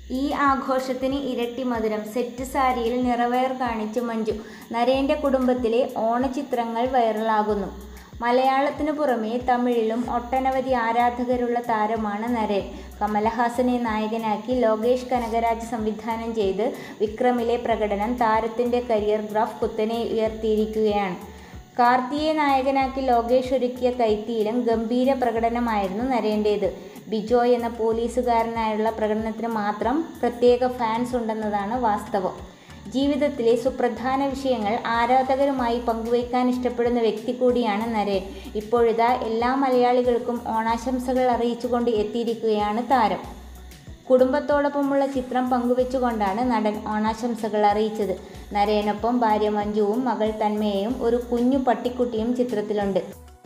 ഈ ആഘോഷത്തിന് ഇരട്ടി മധുരം സെറ്റ് സാരിയിൽ നിറവയർ കാണിച്ച് മഞ്ജു നരേൻ്റെ കുടുംബത്തിലെ ഓണച്ചിത്രങ്ങൾ വൈറലാകുന്നു മലയാളത്തിനു പുറമെ തമിഴിലും ഒട്ടനവധി ആരാധകരുള്ള താരമാണ് നരേൻ കമലഹാസനെ നായകനാക്കി ലോകേഷ് കനകരാജ് സംവിധാനം ചെയ്ത് വിക്രമിലെ പ്രകടനം താരത്തിൻ്റെ കരിയർ ഗ്രാഫ് കുത്തനെ ഉയർത്തിയിരിക്കുകയാണ് കാർത്തിയെ നായകനാക്കി ലോകേഷ് ഒരുക്കിയ കൈത്തിയിലും ഗംഭീര പ്രകടനമായിരുന്നു നരേൻ്റേത് ബിജോയ് എന്ന പോലീസുകാരനായുള്ള പ്രകടനത്തിന് മാത്രം പ്രത്യേക ഫാൻസ് ഉണ്ടെന്നതാണ് വാസ്തവം ജീവിതത്തിലെ സുപ്രധാന വിഷയങ്ങൾ ആരാധകരുമായി പങ്കുവയ്ക്കാൻ ഇഷ്ടപ്പെടുന്ന വ്യക്തി കൂടിയാണ് നരേൻ ഇപ്പോഴിതാ എല്ലാ മലയാളികൾക്കും ഓണാശംസകൾ അറിയിച്ചുകൊണ്ട് എത്തിയിരിക്കുകയാണ് താരം കുടുംബത്തോടൊപ്പമുള്ള ചിത്രം പങ്കുവെച്ചുകൊണ്ടാണ് നടൻ ഓണാശംസകൾ അറിയിച്ചത് നരേനൊപ്പം ഭാര്യ മഞ്ജുവും മകൾ തന്മയയും ഒരു കുഞ്ഞു പട്ടിക്കുട്ടിയും ചിത്രത്തിലുണ്ട്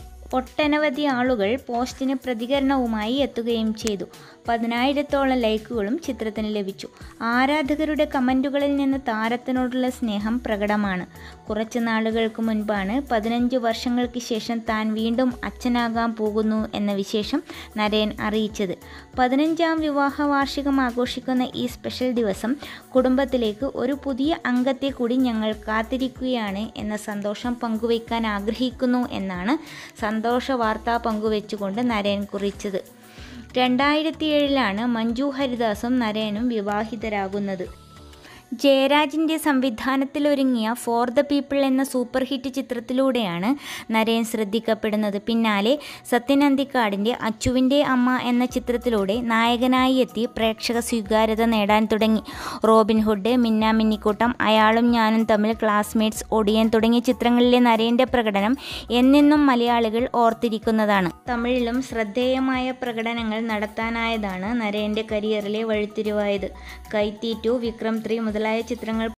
ഒട്ടനവധി ആളുകൾ പോസ്റ്റിന് പ്രതികരണവുമായി എത്തുകയും ചെയ്തു പതിനായിരത്തോളം ലൈക്കുകളും ചിത്രത്തിന് ലഭിച്ചു ആരാധകരുടെ കമൻറ്റുകളിൽ നിന്ന് താരത്തിനോടുള്ള സ്നേഹം പ്രകടമാണ് കുറച്ച് നാളുകൾക്ക് മുൻപാണ് പതിനഞ്ച് വർഷങ്ങൾക്ക് ശേഷം താൻ വീണ്ടും അച്ഛനാകാൻ പോകുന്നു എന്ന വിശേഷം നരേൻ അറിയിച്ചത് പതിനഞ്ചാം വിവാഹ വാർഷികം ആഘോഷിക്കുന്ന ഈ സ്പെഷ്യൽ ദിവസം കുടുംബത്തിലേക്ക് ഒരു പുതിയ അംഗത്തെ കൂടി ഞങ്ങൾ കാത്തിരിക്കുകയാണ് എന്ന സന്തോഷം പങ്കുവയ്ക്കാൻ ആഗ്രഹിക്കുന്നു എന്നാണ് സന്തോഷ വാർത്ത പങ്കുവെച്ചുകൊണ്ട് നരേൻ കുറിച്ചത് രണ്ടായിരത്തി ഏഴിലാണ് മഞ്ജു ഹരിദാസും നരേനും വിവാഹിതരാകുന്നത് ജയരാജിൻ്റെ സംവിധാനത്തിലൊരുങ്ങിയ ഫോർ ദ പീപ്പിൾ എന്ന സൂപ്പർ ഹിറ്റ് ചിത്രത്തിലൂടെയാണ് നരേൻ ശ്രദ്ധിക്കപ്പെടുന്നത് പിന്നാലെ സത്യൻ അന്തിക്കാടിൻ്റെ അച്ചുവിൻ്റെ അമ്മ എന്ന ചിത്രത്തിലൂടെ നായകനായി എത്തി പ്രേക്ഷക സ്വീകാര്യത നേടാൻ തുടങ്ങി റോബിൻ ഹുഡ് മിന്ന മിന്നിക്കൂട്ടം അയാളും ഞാനും തമ്മിൽ ക്ലാസ്മേറ്റ്സ് ഒടിയൻ തുടങ്ങിയ ചിത്രങ്ങളിലെ നരേൻ്റെ പ്രകടനം എന്നെന്നും മലയാളികൾ ഓർത്തിരിക്കുന്നതാണ് തമിഴിലും ശ്രദ്ധേയമായ പ്രകടനങ്ങൾ നടത്താനായതാണ് നരേൻ്റെ കരിയറിലെ വഴിത്തിരിവായത് കൈത്തി ടു വിക്രം ത്രീ മുതലായ ചിത്രങ്ങൾ